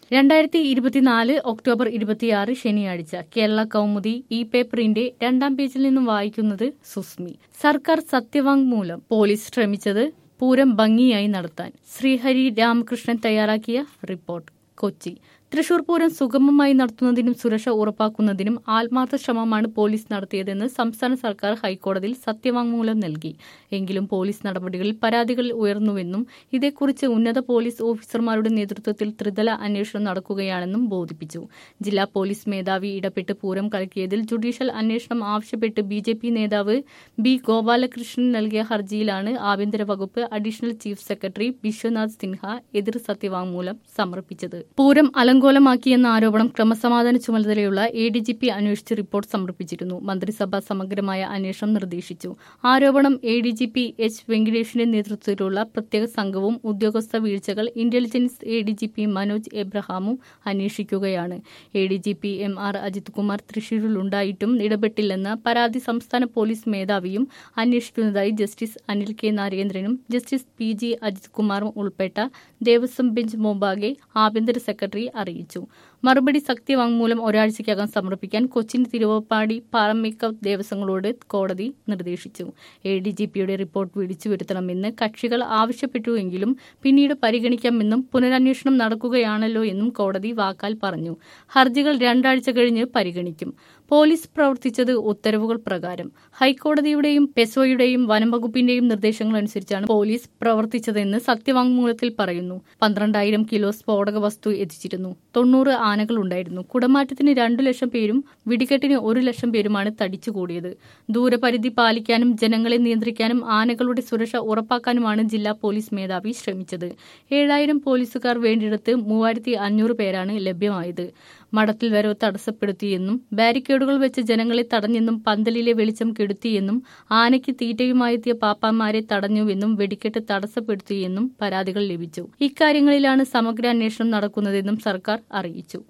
രണ്ടായിരത്തി ഇരുപത്തിനാല് ഒക്ടോബർ ഇരുപത്തിയാറ് ശനിയാഴ്ച കേരള കൗമുദി ഈ പേപ്പറിന്റെ രണ്ടാം പേജിൽ നിന്നും വായിക്കുന്നത് സുസ്മി സർക്കാർ സത്യവാങ്മൂലം പോലീസ് ശ്രമിച്ചത് പൂരം ഭംഗിയായി നടത്താൻ ശ്രീഹരി രാമകൃഷ്ണൻ തയ്യാറാക്കിയ റിപ്പോർട്ട് കൊച്ചി തൃശൂർ പൂരം സുഗമമായി നടത്തുന്നതിനും സുരക്ഷ ഉറപ്പാക്കുന്നതിനും ആത്മാർത്ഥ ശ്രമമാണ് പോലീസ് നടത്തിയതെന്ന് സംസ്ഥാന സർക്കാർ ഹൈക്കോടതിയിൽ സത്യവാങ്മൂലം നൽകി എങ്കിലും പോലീസ് നടപടികളിൽ പരാതികൾ ഉയർന്നുവെന്നും ഇതേക്കുറിച്ച് ഉന്നത പോലീസ് ഓഫീസർമാരുടെ നേതൃത്വത്തിൽ ത്രിതല അന്വേഷണം നടക്കുകയാണെന്നും ബോധിപ്പിച്ചു ജില്ലാ പോലീസ് മേധാവി ഇടപെട്ട് പൂരം കലക്കിയതിൽ ജുഡീഷ്യൽ അന്വേഷണം ആവശ്യപ്പെട്ട് ബി ജെ പി നേതാവ് ബി ഗോപാലകൃഷ്ണൻ നൽകിയ ഹർജിയിലാണ് ആഭ്യന്തര വകുപ്പ് additional chief secretary Vishwanath Sinha എതിർ സത്യവാങ്മൂലം സമർപ്പിച്ചത് പൂരം അലങ്കോലമാക്കിയെന്ന ആരോപണം ക്രമസമാധാന ചുമതലയുള്ള എ ഡി ജി പി അന്വേഷിച്ച് റിപ്പോർട്ട് സമർപ്പിച്ചിരുന്നു മന്ത്രിസഭ സമഗ്രമായ അന്വേഷണം നിർദ്ദേശിച്ചു ആരോപണം A D G P H വെങ്കടേഷിന്റെ നേതൃത്വത്തിലുള്ള പ്രത്യേക സംഘവും ഉദ്യോഗസ്ഥ വീഴ്ചകൾ intelligence A D G P Manoj എബ്രഹാമും അന്വേഷിക്കുകയാണ് A D G P M R Ajith Kumar തൃശൂരിലുണ്ടായിട്ടും ഇടപെട്ടില്ലെന്ന പരാതി സംസ്ഥാന പോലീസ് മേധാവിയും അന്വേഷിക്കുന്നതായി ജസ്റ്റിസ് അനിൽ കെ നരേന്ദ്രനും ജസ്റ്റിസ് പി ജി അജിത് കുമാറും ഉൾപ്പെട്ട ദേവസ്വം ബെഞ്ച് മുമ്പാകെ ആഭ്യന്തര സെക്രട്ടറി അറിയിച്ചു മറുപടി സത്യവാങ്മൂലം ഒരാഴ്ചയ്ക്കകം സമർപ്പിക്കാൻ കൊച്ചിൻ തിരുവപ്പാടി പാറമേക്കവ് ദേവസ്വങ്ങളോട് കോടതി നിർദ്ദേശിച്ചു എ ഡി ജി പിയുടെ റിപ്പോർട്ട് വിളിച്ചു വരുത്തണമെന്ന് കക്ഷികൾ ആവശ്യപ്പെട്ടുവെങ്കിലും പിന്നീട് പരിഗണിക്കാമെന്നും പുനരന്വേഷണം നടക്കുകയാണല്ലോ എന്നും കോടതി വാക്കാൽ പറഞ്ഞു ഹർജികൾ രണ്ടാഴ്ച കഴിഞ്ഞ് പരിഗണിക്കും പോലീസ് പ്രവർത്തിച്ചത് ഉത്തരവുകൾ പ്രകാരം ഹൈക്കോടതിയുടെയും പെസോയുടെയും വനംവകുപ്പിന്റെയും നിർദ്ദേശങ്ങൾ അനുസരിച്ചാണ് പോലീസ് പ്രവർത്തിച്ചതെന്ന് സത്യവാങ്മൂലത്തിൽ പറയുന്നു പന്ത്രണ്ടായിരം കിലോ സ്ഫോടക വസ്തു എത്തിച്ചിരുന്നു തൊണ്ണൂറ് ആനകൾ ഉണ്ടായിരുന്നു കുടമാറ്റത്തിന് രണ്ടു ലക്ഷം പേരും വെടിക്കെട്ടിന് ഒരു ലക്ഷം പേരുമാണ് തടിച്ചുകൂടിയത് ദൂരപരിധി പാലിക്കാനും ജനങ്ങളെ നിയന്ത്രിക്കാനും ആനകളുടെ സുരക്ഷ ഉറപ്പാക്കാനുമാണ് ജില്ലാ പോലീസ് മേധാവി ശ്രമിച്ചത് ഏഴായിരം പോലീസുകാർ വേണ്ടിയിടത്ത് മൂവായിരത്തി അഞ്ഞൂറ് പേരാണ് ലഭ്യമായത് മഠത്തിൽ വരവ് തടസ്സപ്പെടുത്തിയെന്നും ബാരിക്കേഡുകൾ വെച്ച് ജനങ്ങളെ തടഞ്ഞെന്നും പന്തലിലെ വെളിച്ചം കെടുത്തിയെന്നും ആനയ്ക്ക് തീറ്റയുമായെത്തിയ പാപ്പാന്മാരെ തടഞ്ഞുവെന്നും വെടിക്കെട്ട് തടസ്സപ്പെടുത്തിയെന്നും പരാതികൾ ലഭിച്ചു ഇക്കാര്യങ്ങളിലാണ് സമഗ്ര അന്വേഷണം നടക്കുന്നതെന്നും സർക്കാർ അറിയിച്ചു